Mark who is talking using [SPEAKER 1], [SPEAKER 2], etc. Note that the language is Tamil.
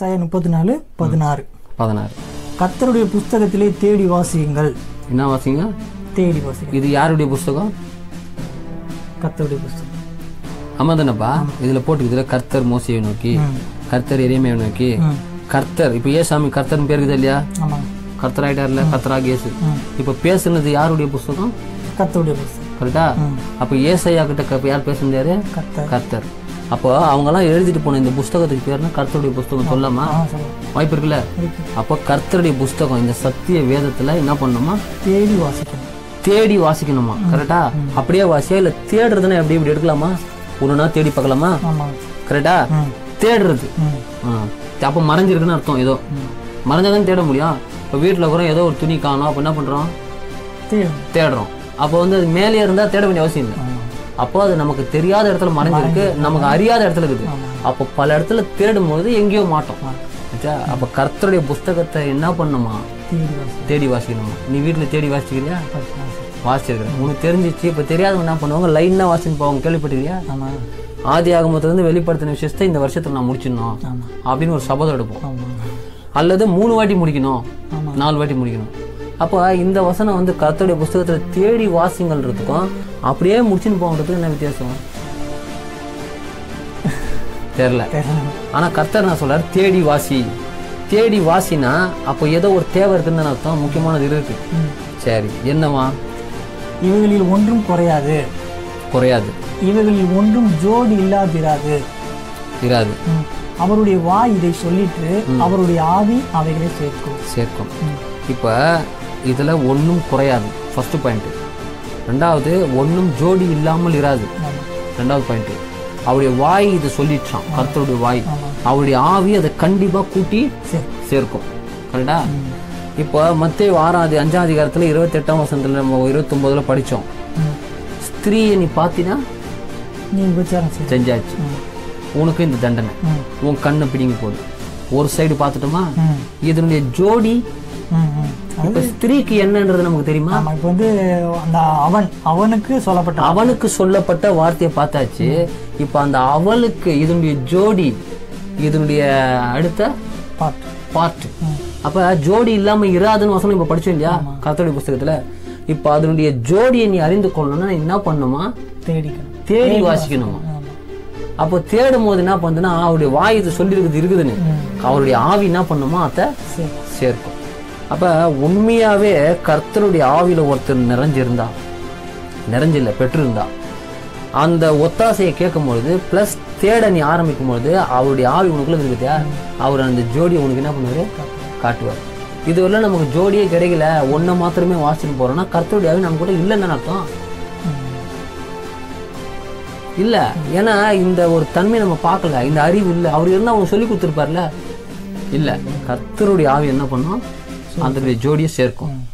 [SPEAKER 1] ஏசாயா முப்பத்தி நாலு பதினாறு
[SPEAKER 2] பதினாறு
[SPEAKER 1] கர்த்தருடைய புஸ்தகத்திலே தேடி வாசியுங்கள்
[SPEAKER 2] என்ன வாசிங்க
[SPEAKER 1] தேடி வாசிங்க
[SPEAKER 2] இது யாருடைய புஸ்தகம்
[SPEAKER 1] கர்த்தருடைய புஸ்தகம்
[SPEAKER 2] ஆமா தானேப்பா இதுல போட்டுக்குதுல கர்த்தர் மோசையை நோக்கி
[SPEAKER 1] ம்.
[SPEAKER 2] கர்த்தர் எரியமையை நோக்கி
[SPEAKER 1] ம்.
[SPEAKER 2] கர்த்தர் இப்போ ஏசாமி கர்த்தர்னு பேர் இருக்குது இல்லையா
[SPEAKER 1] ஆமாங்க
[SPEAKER 2] கர்த்தர் ஆயிட்டார்ல கர்த்தராக இயேசு
[SPEAKER 1] ம்.
[SPEAKER 2] இப்போ பேசுனது யாருடைய புஸ்தகம்
[SPEAKER 1] கர்த்தருடைய புஸ்தகம்
[SPEAKER 2] கரெக்டா
[SPEAKER 1] ம்.
[SPEAKER 2] அப்போ ஏசையா கிட்ட க- யார் பேசுனாரு
[SPEAKER 1] கர்த்தர்
[SPEAKER 2] கர்த்தர் அப்போ அவங்கெல்லாம் எழுதிட்டு போன இந்த புஸ்தகத்துக்கு பேர்னா கர்த்தருடைய புஸ்தகம் சொல்லாமா
[SPEAKER 1] ஆ சொல்லுங்க
[SPEAKER 2] வாய்ப்பு இருக்குல்ல
[SPEAKER 1] இருக்கு.
[SPEAKER 2] அப்போ கர்த்தருடைய புஸ்தகம் இந்த சத்திய வேதத்துல என்ன பண்ணணுமா
[SPEAKER 1] தேடி வாசிக்கணும்
[SPEAKER 2] தேடி வாசிக்கணுமா கரெக்டா அப்படியே வாசியா இல்ல தேடுறதுன்னா எப்படி இப்படி எடுக்கலாமா ஒண்ணுனா தேடி பார்க்கலாமா
[SPEAKER 1] ஆமாங்க
[SPEAKER 2] கரெக்டா
[SPEAKER 1] ம்
[SPEAKER 2] தேடுறது
[SPEAKER 1] ம்
[SPEAKER 2] ஆ. அப்ப மறைஞ்சிருக்குன்னு அர்த்தம் ஏதோ மறைஞ்சாதான் தேட முடியும் இப்போ வீட்டில் கூட ஏதோ ஒரு துணி காணும் அப்போ என்ன பண்றோம்
[SPEAKER 1] தேடணும்
[SPEAKER 2] தேடுறோம் அப்போ வந்து அது மேலே இருந்தா தேட வேண்டிய அவசியம் இல்லை
[SPEAKER 1] ஆமாம்
[SPEAKER 2] அப்போ அது நமக்கு தெரியாத இடத்துல மறைஞ்சிருக்கு நமக்கு அறியாத இடத்துல இருக்குது அப்போ பல இடத்துல தேடும் போது எங்கேயோ மாட்டோம் ஆச்சா? அப்போ கர்த்தருடைய புஸ்தகத்தை என்ன பண்ணுமா
[SPEAKER 1] தேடி வாசி
[SPEAKER 2] தேடி வாசிக்கணுமா நீ வீட்டில் தேடி வாசிக்கிறியா
[SPEAKER 1] வாசி
[SPEAKER 2] வாசிச்சிருக்கிறேன் உனக்கு தெரிஞ்சிச்சு இப்போ தெரியாதவங்க என்ன பண்ணுவாங்க லைனாக வாசின்னு போவாங்க கேள்விப்பட்டிருக்கியா
[SPEAKER 1] ஆமாம்
[SPEAKER 2] ஆதி ஆகமத்திலேருந்து வெளிப்படுத்தின விஷயத்தை இந்த வருஷத்துல நான் முடிச்சிடணும்
[SPEAKER 1] ஆமாம்
[SPEAKER 2] அப்படின்னு ஒரு சபதம் எடுப்போம்
[SPEAKER 1] ஆமாம்
[SPEAKER 2] அல்லது மூணு வாட்டி முடிக்கணும்
[SPEAKER 1] ஆமா.
[SPEAKER 2] நாலு வாட்டி முடிக்கணும் அப்போ இந்த வசனம் வந்து கர்த்தருடைய புஸ்தகத்துல தேடி வாசிங்கள்ன்றதுக்கும் அப்படியே முடிச்சுன்னு போகிறதுக்கும் என்ன வித்தியாசம் தெரியல
[SPEAKER 1] தெரியணும்
[SPEAKER 2] ஆனா கர்த்தர் நான் சொல்றாரு தேடி வாசி தேடி வாசினா அப்போ ஏதோ ஒரு தேவை இருக்குன்னு அர்த்தம் முக்கியமானது இருக்கு
[SPEAKER 1] ம்.
[SPEAKER 2] சரி என்னவா
[SPEAKER 1] இவைகளில் ஒன்றும் குறையாது
[SPEAKER 2] குறையாது
[SPEAKER 1] இவைகளில் ஒன்றும் ஜோடி இல்லாதிராது
[SPEAKER 2] இராது
[SPEAKER 1] ம். அவருடைய வாய் இதை சொல்லிட்டு அவருடைய ஆவி அவைகளை சேர்க்கும்
[SPEAKER 2] சேர்க்கும்
[SPEAKER 1] ம்.
[SPEAKER 2] இப்போ இதில் ஒன்றும் குறையாது ஃபர்ஸ்ட் பாயிண்ட் ரெண்டாவது ஒன்றும் ஜோடி இல்லாமல் இராது
[SPEAKER 1] ஆமாம்.
[SPEAKER 2] ரெண்டாவது பாயிண்ட் அவருடைய வாய் இதை சொல்லிடுச்சான் கர்த்தருடைய வாய்
[SPEAKER 1] ஆமா.
[SPEAKER 2] அவருடைய ஆவி அதை கண்டிப்பாக கூட்டி
[SPEAKER 1] சரி
[SPEAKER 2] சேர்க்கும் கரெக்டா
[SPEAKER 1] ம்.
[SPEAKER 2] இப்போ மத்திய ஆறாவது அஞ்சாம் அதிகாரத்தில் இருபத்தெட்டாம் வருஷத்துல நம்ம இருபத்தொம்போதில் படித்தோம்
[SPEAKER 1] ம்.
[SPEAKER 2] ஸ்திரீயை நீ பார்த்தினா
[SPEAKER 1] நீ விபச்சாரம் செய்
[SPEAKER 2] செஞ்சாச்சு
[SPEAKER 1] ம்.
[SPEAKER 2] உனக்கு இந்த தண்டனை
[SPEAKER 1] ம்.
[SPEAKER 2] உன் கண்ணு பிடிங்கி போகுது ஒரு சைடு பார்த்துட்டோமா
[SPEAKER 1] ம்.
[SPEAKER 2] இதனுடைய ஜோடி
[SPEAKER 1] ம். ம். அது
[SPEAKER 2] இப்போ ஸ்திரீக்கு என்னன்றது நமக்கு தெரியுமா
[SPEAKER 1] ஆமா இப்போ வந்து அந்த அவன் அவனுக்கு சொல்லப்பட்ட
[SPEAKER 2] அவனுக்கு சொல்லப்பட்ட வார்த்தையை பார்த்தாச்சு இப்போ அந்த அவளுக்கு இதனுடைய ஜோடி இதனுடைய அடுத்த
[SPEAKER 1] பாட்டு
[SPEAKER 2] பார்ட்
[SPEAKER 1] ம்.
[SPEAKER 2] அப்ப ஜோடி இல்லாம இராதுன்னு வசனம் இப்ப படிச்சோம் இல்லையா கர்த்தருடைய புஸ்தகத்துல இப்ப அதனுடைய ஜோடியை நீ அறிந்து கொள்ளணும்னா நீ என்ன பண்ணுமா
[SPEAKER 1] தேடிக்கணும்
[SPEAKER 2] தேடி வாசிக்கணுமா
[SPEAKER 1] ஆமா
[SPEAKER 2] அப்போ தேடும் போது என்ன பண்ணுதுன்னா அவருடைய வாய் இது சொல்லி இருக்குது இருக்குதுன்னு அவருடைய ஆவி என்ன பண்ணுமா அதை
[SPEAKER 1] சரி
[SPEAKER 2] சேர்க்கும் அப்ப உண்மையாவே கர்த்தருடைய ஆவியில ஒருத்தர் நிறைஞ்சிருந்தா நிறைஞ்சில்ல பெற்றிருந்தா அந்த ஒத்தாசையை கேட்கும் பொழுது பிளஸ் தேட நீ ஆரம்பிக்கும் பொழுது அவருடைய ஆவி உனக்குள்ள இருக்குதா அவர் அந்த ஜோடியை உனக்கு என்ன பண்ணுவாரு காட்டுவார் இதுவரை நமக்கு ஜோடியே கிடைக்கல ஒன்றை மாத்திரமே வாசிட்டு போறோம்னா கர்த்தருடைய ஆவி நம்ம கூட இல்லைன்னு தானே அர்த்தம் இல்ல ஏன்னா இந்த ஒரு தன்மை நம்ம பார்க்கல இந்த அறிவு இல்ல அவர் இருந்தா அவங்க சொல்லி கொடுத்துருப்பார்ல இல்ல கர்த்தருடைய ஆவி என்ன பண்ணும் அந்த ஜோடியை சேர்க்கும்